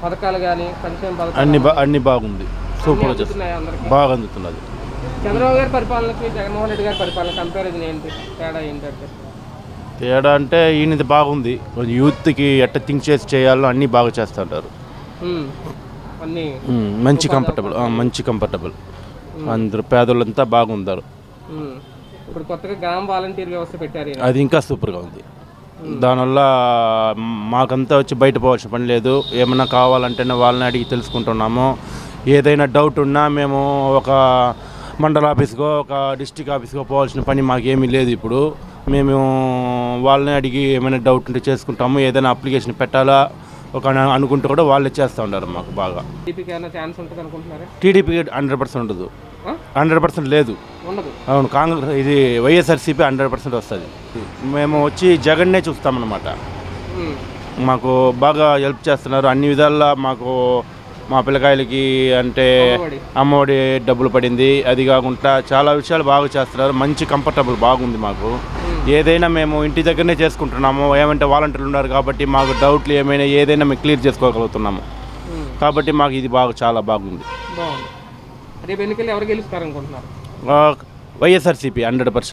పథకాలు కానీ సంక్షేమ పథకాలు అన్ని బా అన్ని బాగుంది సూపర్గా చేస్తుంది అందుతున్నాయి అందరికి బాగా అందుతున్నది చంద్రబాబు గారి పరిపాలనకి జగన్మోహన్ రెడ్డి గారి పరిపాలన కంపారిజన్ ఏంటి తేడా ఏంటంటే తేడా అంటే ఈయనది బాగుంది కొంచెం యూత్కి ఎట్ట థింక్ చేసి చేయాలో అన్నీ బాగా చేస్తుంటారు ఉమ్. అన్నీ ఉమ్, మంచి కంఫర్టబుల్ మంచి కంఫర్టబుల్ అందరూ పేదలంతా బాగుంటారు ఉమ్. ఇప్పుడు కొత్తగా గ్రామ వాలంటీర్ వ్యవస్థ పెట్టారు ఈయన. అది ఇంకా సూపర్గా ఉంది దానివల్ల మాకంతా వచ్చి బయట పోవాల్సిన పని లేదు ఏమన్నా కావాలంటేనే వాళ్ళని అడిగి తెలుసుకుంటున్నాము ఏదైనా డౌట్ ఉన్నా మేము ఒక మండల ఆఫీస్కో ఒక డిస్టిక్ ఆఫీస్కో పోవాల్సిన పని మాకేమీ లేదు ఇప్పుడు మేము వాళ్ళని అడిగి ఏమైనా డౌట్ ఉంటే చేసుకుంటాము ఏదైనా అప్లికేషన్ పెట్టాలా ఒక అను- అనుకుంటే కూడా వాళ్ళే చేస్తూ ఉన్నారు మాకు బాగా టీడీపీకి ఏమైనా ఛాన్స్ ఉంటుంది అనుకుంటున్నారా టీడీపీ హండ్రెడ్ పర్సెంట్ ఉండదు ఆ? హండ్రెడ్ పర్సెంట్ లేదు ఉండదు అవును కాంగ్రెస్ ఇది వైఎస్ఆర్సీపీ హండ్రెడ్ పర్సెంట్ వస్తుంది మేము వచ్చి జగన్నే చూస్తామన్నమాట ఉమ్. మాకు బాగా హెల్ప్ చేస్తున్నారు అన్ని విధాలా మాకు మా పిల్లకాయలకి అంటే అమ్మఒడి. అమ్మఒడి డబ్బులు పడింది అది కాకుండా చాలా విషయాలు బాగా చేస్తున్నారు మంచి కంఫర్టబుల్ బాగుంది మాకు ఏదైనా మేము ఇంటి దగ్గరనే చేసుకుంటున్నాము ఏమంటే వాలంటీర్లు ఉన్నారు కాబట్టి మాకు డౌట్లు ఏమైనా ఏదైనా మేము క్లియర్ చేసుకోగలుగుతున్నాము ఉమ్. కాబట్టి మాకు ఇది బాగా చాలా బాగుంది బాగుంది రేపు ఎన్నికలు ఎవరు గెలుస్తారు అనుకుంటున్నారు వైఎస్ఆర్సీపీ హండ్రెడ్